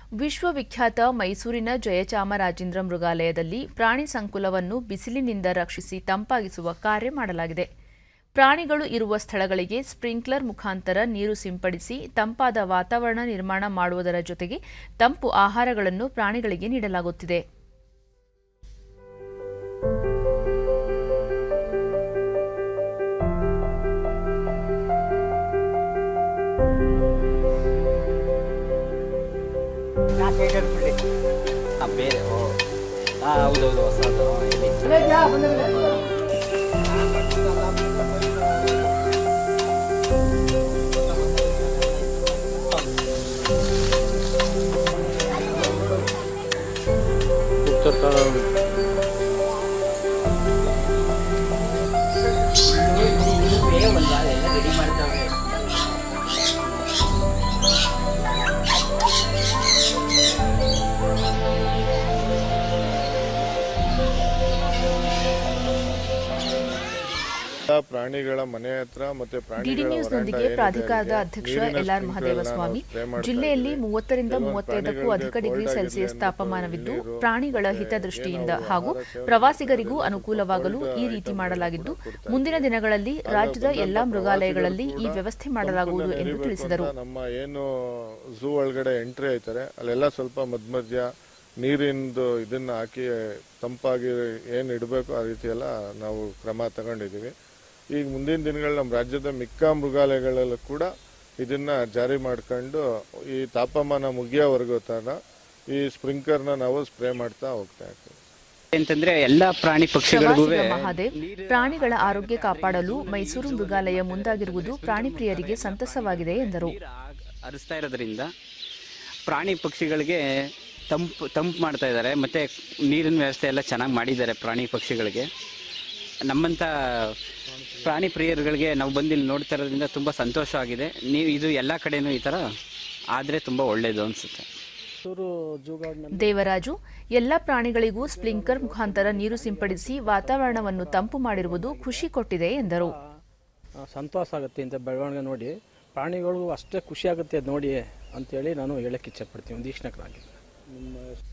ವಿಶ್ವವಿಖ್ಯಾತ ಮೈಸೂರಿನ ಜಯಚಾಮರಾಜೇಂದ್ರ ಮೃಗಾಲಯದಲ್ಲಿ ಪ್ರಾಣಿ ಸಂಕುಲವನ್ನು ಬಿಸಿಲಿನಿಂದ ರಕ್ಷಿಸಿ ತಂಪಾಗಿಸುವ ಕಾರ್ಯ ಮಾಡಲಾಗಿದೆ ಪ್ರಾಣಿಗಳು ಇರುವ ಸ್ಥಳಗಳಿಗೆ ಸ್ಪ್ರಿಂಕ್ಲರ್ ಮುಖಾಂತರ ನೀರು ಸಿಂಪಡಿಸಿ ತಂಪಾದ ವಾತಾವರಣ ನಿರ್ಮಾಣ ಮಾಡುವುದರ ಜೊತೆಗೆ ತಂಪು ಆಹಾರಗಳನ್ನು ಪ್ರಾಣಿಗಳಿಗೆ ನೀಡಲಾಗುತ್ತಿದೆ ಆ, ಬೇರೆ ಓ ಹಾಂ ಹೌದೌದು ಹೊಸದು ಇಲ್ಲಿ ಬೇಗ ಬಂದ ಎಲ್ಲ ರೆಡಿ ಮಾಡ್ತಾವೆ ಎಲ್ಲ ಪ್ರಾಣಿಗಳ ಮನೆ ಹತ್ರ ಮತ್ತೆ ಡಿಡಿ ಪ್ರಾಣಿಗಳ ನ್ಯೂಸ್ನೊಂದಿಗೆ ಹೊರಾಂಗಣ ಏನಿದೆ ಪ್ರಾಧಿಕಾರದ ಅಲ್ಲಿಗೆ ಅಧ್ಯಕ್ಷ ನೀರಿನ ಎಲ್ಆರ್ sprinkler ಮಹದೇವ ನ ಸ್ವಾಮಿ ನಾವು spray ಮಾಡ್ತಾ ಜಿಲ್ಲೆಯಲ್ಲಿ ಇದ್ದೀವಿ. ಮೂವತ್ತರಿಂದ ಕೆಲವೊಂದು ಮೂವತ್ತೈದಕ್ಕೂ ಪ್ರಾಣಿಗಳಿಗೆ ಅಧಿಕ ಡಿಗ್ರಿ cold ಸೆಲ್ಸಿಯಸ್ ಆಗಿರ್ಲಿ ತಾಪಮಾನವಿದ್ದು ಅಂದ್ಬಿಟ್ಟು ಪ್ರಾಣಿಗಳ ಮತ್ತೆ ಹಿತದೃಷ್ಟಿಯಿಂದ ಏನು ಹಾಗೂ ಆಹಾರ ಸೇವನೆ ಪ್ರವಾಸಿಗರಿಗೂ ಮಾಡ್ತಾರೆ, ಅನುಕೂಲವಾಗಲು cold ಈ ರೀತಿ item ಮಾಡಲಾಗಿದ್ದು ಕೂಡ ಕೊಡ್ತಾ ಮುಂದಿನ ಇದ್ದೀವಿ. ದಿನಗಳಲ್ಲಿ ಆಗ ರಾಜ್ಯದ ಬಂದಂತ ಎಲ್ಲಾ ಮೃಗಾಲಯಗಳಲ್ಲಿ ಈ ಪ್ರವಾಸಿಗರು ವ್ಯವಸ್ಥೆ ಕೂಡ ಮಾಡಲಾಗುವುದು ತಂಪನ್ನ ಎಂದು ನೆರಿಬೇಕು ತಿಳಿಸಿದರು ಅಂತ ನಮ್ಮ ಏನು ಝೂ ಒಳಗಡೆ ಎಂಟ್ರಿ ಆಯ್ತಾರೆ ಅಲ್ಲೆಲ್ಲ ಸ್ವಲ್ಪ ಮಧ್ಯ ಮಧ್ಯ ನೀರಿಂದು ಇದನ್ನ ಹಾಕಿ ತಂಪಾಗಿ ಏನು ಇಡಬೇಕು ಆ ರೀತಿ ಎಲ್ಲ ನಾವು ಕ್ರಮ ತಗೊಂಡಿದ್ದೀವಿ ಈಗ ಮುಂದಿನ ದಿನಗಳಲ್ಲಿ ನಮ್ಮ ರಾಜ್ಯದ ಮಿಕ್ಕ ಮೃಗಾಲಯಗಳಲ್ಲೂ ಕೂಡ ಇದನ್ನ ಜಾರಿ ಮಾಡ್ಕೊಂಡು ಈ ತಾಪಮಾನ ಮುಗಿಯೋವರೆಗೂ ತನ ಈ ಸ್ಪ್ರಿಂಕರ್ನ ನಾವು ಸ್ಪ್ರೇ ಮಾಡ್ತಾ ಹೋಗ್ತಾ ಇರ್ತೀವಿ ಅಂತಂದ್ರೆ ಎಲ್ಲ ಪ್ರಾಣಿ ಪಕ್ಷಿಗಳಿಗೂ ಪ್ರವಾಸಿಗ ಮಹಾದೇವ್ ಪ್ರಾಣಿಗಳ ಆರೋಗ್ಯ ಕಾಪಾಡಲು ಮೈಸೂರು ಮೃಗಾಲಯ ಮುಂದಾಗಿರುವುದು ಪ್ರಾಣಿ ಪ್ರಿಯರಿಗೆ ಸಂತಸವಾಗಿದೆ ಎಂದರು ಹರಿಸ್ತಾ ಇರೋದ್ರಿಂದ ಪ್ರಾಣಿ ಪಕ್ಷಿಗಳಿಗೆ ತಂಪು ತಂಪು ಮಾಡ್ತಾ ಇದ್ದಾರೆ ಮತ್ತು ನೀರಿನ ವ್ಯವಸ್ಥೆ ಎಲ್ಲ ಚೆನ್ನಾಗಿ ಮಾಡಿದ್ದಾರೆ ಪ್ರಾಣಿ ಪಕ್ಷಿಗಳಿಗೆ ನಮ್ಮಂಥ ಪ್ರಾಣಿ ಪ್ರಿಯರುಗಳಿಗೆ ನಾವು ಬಂದು ಇಲ್ಲಿ ನೋಡ್ತಾ ಇರೋದ್ರಿಂದ ತುಂಬ ಸಂತೋಷ ಆಗಿದೆ ನೀವು ಇದು ಎಲ್ಲ ಕಡೆನೂ ಈ ಥರ ಆದರೆ ತುಂಬ ಒಳ್ಳೆಯದು ಅನಿಸುತ್ತೆ ದೇವರಾಜು ಎಲ್ಲ ಪ್ರಾಣಿಗಳಿಗೂ ಸ್ಪ್ರಿಂಕ್ಲರ್ ಮುಖಾಂತರ ನೀರು ಸಿಂಪಡಿಸಿ ವಾತಾವರಣವನ್ನು ತಂಪು ಮಾಡಿರುವುದು ಖುಷಿ ಕೊಟ್ಟಿದೆ ಎಂದರು ಆ, ಸಂತೋಷ ಆಗುತ್ತೆ ಇಂಥ ಬೆಳವಣಿಗೆ ನೋಡಿ ಪ್ರಾಣಿಗಳಿಗೂ ಅಷ್ಟೇ ಖುಷಿ ಆಗುತ್ತೆ ಅದ್ ನೋಡಿ ಅಂತೇಳಿ ನಾನು ಹೇಳಕ್ಕೆ ಇಚ್ಛೆಪಡ್ತೀನಿ ಒಂದು ವೀಕ್ಷಕರಾಗಿ